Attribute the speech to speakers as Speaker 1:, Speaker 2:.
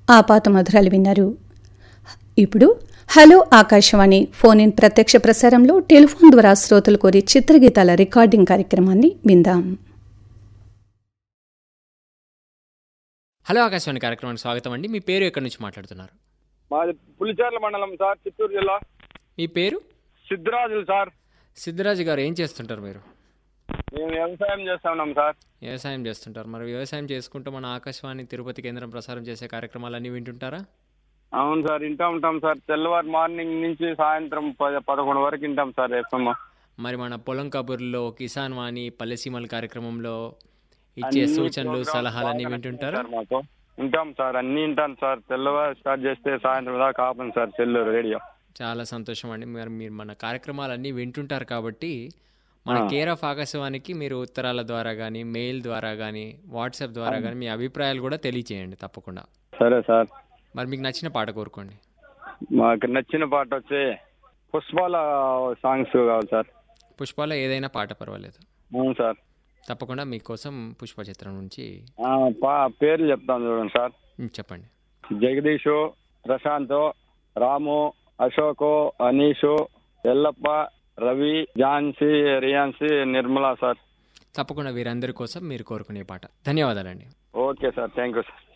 Speaker 1: ఆపాత మధురాలు విన్నారు ఇప్పుడు హలో ఆకాశవాణి ఫోన్ ఇన్ ప్రత్యక్ష ప్రసారంలో టెలిఫోన్ ద్వారా శ్రోతలు కోరి చిత్రగీతాల రికార్డింగ్ కార్యక్రమాన్ని విందాం
Speaker 2: హలో ఆకాశవాణి కార్యక్రమానికి స్వాగతం అండి మీ పేరు ఎక్కడి నుంచి మాట్లాడుతున్నారు
Speaker 3: మాది పులిచెర్ల మండలం సార్ చిత్తూరు జిల్లా
Speaker 2: మీ పేరు
Speaker 3: సిద్ధరాజులు సార్
Speaker 2: సిద్ధరాజు గారు ఏం చేస్తుంటారు మీరు
Speaker 3: మేము వ్యవసాయం చేస్తున్నాం సార్
Speaker 2: వ్యవసాయం చేస్తుంటారు మరి వ్యవసాయం చేసుకుంటూ మన ఆకాశవాణి తిరుపతి కేంద్రం ప్రసారం చేసే కార్యక్రమాలన్నీ వింటుంటారా
Speaker 3: అవును సార్ వింటా ఉంటాం సార్ తెల్లవారు మార్నింగ్ నుంచి సాయంత్రం పద పదకొండు వరకు వింటాం సార్ ఎఫ్ఎం
Speaker 2: మరి మన పొలం కబుర్లో కిసాన్ వాణి పల్లెసీమల కార్యక్రమంలో ఇచ్చే
Speaker 3: అన్ని
Speaker 2: సూచనలు
Speaker 3: programs
Speaker 2: సలహాలన్నీ
Speaker 3: బాగా
Speaker 2: వింటుంటారా
Speaker 3: సార్ మాకు వింటాం సార్ అన్ని వింటాం సార్ తెల్లవారు స్టార్ట్ చేస్తే సాయంత్రం దాకా ఆపం సార్ సెల్లు రేడియో
Speaker 2: చాలా సంతోషం అండి మరి మీరు మన కార్యక్రమాలన్నీ వింటుంటారు కాబట్టి మన కేర్ ఆఫ్ ఆకాశవాణికి మీరు ఉత్తరాల ద్వారా కానీ మెయిల్ ద్వారా కానీ వాట్సాప్ ద్వారా కానీ మీ అభిప్రాయాలు కూడా తెలియచేయండి తప్పకుండా
Speaker 3: సరే సార్
Speaker 2: మరి మీకు నచ్చిన పాట కోరుకోండి
Speaker 3: మాకు నచ్చిన పాట వచ్చి పుష్పాల సాంగ్స్ కావాలి సార్
Speaker 2: పుష్పాలో ఏదైనా పాట పర్వాలేదు
Speaker 3: అవును సార్
Speaker 2: తప్పకుండా మీకోసం పుష్ప చిత్రం నుంచి
Speaker 3: ఆ, పా పేర్లు చెప్తాను చూడండి సార్
Speaker 2: ఉమ్, చెప్పండి
Speaker 3: జగదీషు ప్రశాంత్ రాము అశోకు అనీషు ఎల్లప్ప రవి ఝాన్సీ రియాన్సీ నిర్మలా సార్
Speaker 2: తప్పకుండా వీరందరి కోసం మీరు కోరుకునే పాట ధన్యవాదాలండి
Speaker 3: okay sir thank you sir